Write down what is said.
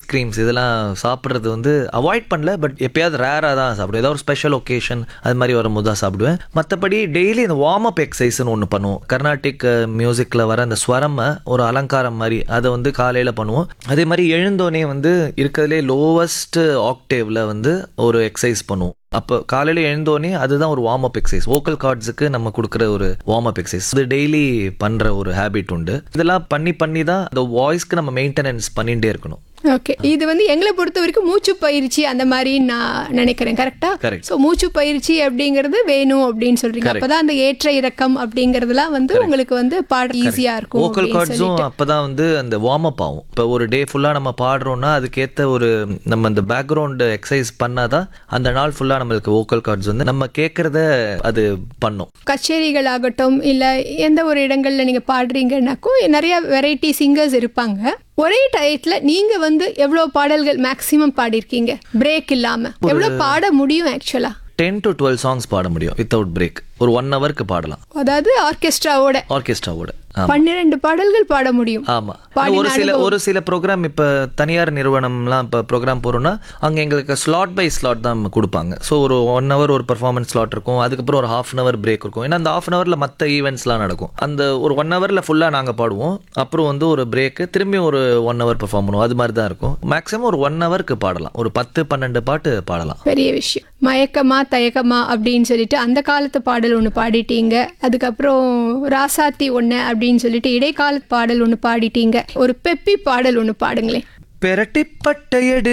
Ice creams இதெல்லாம் சாப்பிட்றது வந்து அவாய்ட் பண்ணல பட் எப்பயாவது ரேராக தான் சாப்பிடுவேன் ஏதாவது ஒரு ஸ்பெஷல் ஒகேஷன் அது மாதிரி வரும்போது தான் சாப்பிடுவேன் மற்றபடி டெய்லி இந்த வார்ம் அப் எக்ஸசைஸ்னு ஒன்று பண்ணுவோம் கர்நாடிக் மியூசிக்கில் வர அந்த ஸ்வரமை ஒரு அலங்காரம் மாதிரி அதை வந்து காலையில் பண்ணுவோம் அதே மாதிரி எழுந்தோனே வந்து இருக்கிறதுலே லோவஸ்ட் ஆக்டேவில் வந்து ஒரு எக்ஸசைஸ் பண்ணுவோம் அப்போ காலையில் எழுந்தோனே அதுதான் ஒரு வார்ம் அப் எக்ஸசைஸ் வோக்கல் கார்ட்ஸுக்கு நம்ம கொடுக்குற ஒரு வார்ம் அப் எக்ஸசைஸ் இது டெய்லி பண்ணுற ஒரு ஹேபிட் உண்டு இதெல்லாம் பண்ணி பண்ணி தான் அந்த வாய்ஸ்க்கு நம்ம மெயின்டெனன்ஸ் பண்ணிகிட்டே இருக்கணும் ஓகே இது வந்து எங்களை பொறுத்த வரைக்கும் மூச்சு பயிற்சி அந்த மாதிரி நான் நினைக்கிறேன் கரெக்டா Correct. ஸோ மூச்சு பயிற்சி அப்படிங்கிறது வேணும் அப்படின்னு சொல்றீங்க அப்பதான் அந்த ஏற்ற இறக்கம் அப்படிங்கறதுலாம் வந்து உங்களுக்கு வந்து பாட ஈஸியா இருக்கும் வோக்கல் அப்படின்னு கார்ட்ஸும் சொல்லிட்டு. அப்பதான் வந்து அந்த வார்ம் அப் ஆகும் இப்போ ஒரு டே ஃபுல்லாக நம்ம பாடுறோம்னா அதுக்கேற்ற ஒரு நம்ம அந்த பேக்ரவுண்ட் எக்ஸசைஸ் பண்ணாதான் அந்த நாள் ஃபுல்லாக நம்மளுக்கு வோக்கல் கார்ட்ஸ் வந்து நம்ம கேட்குறத அது பண்ணும் கச்சேரிகள் ஆகட்டும் இல்ல எந்த ஒரு இடங்கள்ல நீங்க பாடுறீங்கன்னாக்கும் நிறைய வெரைட்டி சிங்கர்ஸ் இருப்பாங்க ஒரே டயத்துல நீங்க வந்து எவ்வளவு பாடல்கள் மேக்சிமம் பாடிருக்கீங்க பிரேக் இல்லாம எவ்வளவு பாட முடியும் ஆக்சுவலா டென் டு டுவெல் சாங்ஸ் பாட முடியும் வித்தவுட் பிரேக் ஒரு ஒன் ஹவருக்கு பாடலாம் அதாவது ஆர்கெஸ்ட்ராவோட ஆர்கெஸ்ட்ராவோட பன்னிரெண்டு பாடல்கள் பாட முடியும் ஆமா பாடின ஒரு சில ஒரு சில ப்ரோக்ராம் இப்ப தனியார் நிறுவனம்லாம் இப்ப ப்ரோக்ராம் போறோம்னா அங்க எங்களுக்கு ஸ்லாட் பை ஸ்லாட் தான் கொடுப்பாங்க ஸோ ஒரு ஒன் ஹவர் ஒரு பெர்ஃபார்மன்ஸ் ஸ்லாட் இருக்கும் அதுக்கப்புறம் ஒரு ஹாஃப் அன் ஹவர் பிரேக் இருக்கும் ஏன்னா அந்த ஹாஃப் அன் ஹவர்ல மற்ற ஈவெண்ட்ஸ்லாம் நடக்கும் அந்த ஒரு ஒன் ஹவர்ல ஃபுல்லா நாங்க பாடுவோம் அப்புறம் வந்து ஒரு பிரேக் திரும்பி ஒரு ஒன் ஹவர் பெர்ஃபார்ம் பண்ணுவோம் அது மாதிரி தான் இருக்கும் மேக்ஸிமம் ஒரு ஒன் ஹவருக்கு பாடலாம் ஒரு பத்து பன்னெண்டு பாட்டு பாடலாம் பெரிய விஷயம் மயக்கமா தயக்கமா அப்படின்னு சொல்லிட்டு அந்த காலத்து பாடல் ஒன்று பாடிட்டீங்க அதுக்கப்புறம் ராசாத்தி ஒன்று அப்படின்னு சொல்லிட்டு இடைக்கால பாடல் ஒன்று பாடிட்டீங்க ஒரு பெப்பி பாடல் ஒன்று பாடுங்களேன் பெரட்டிப்பட்டையடு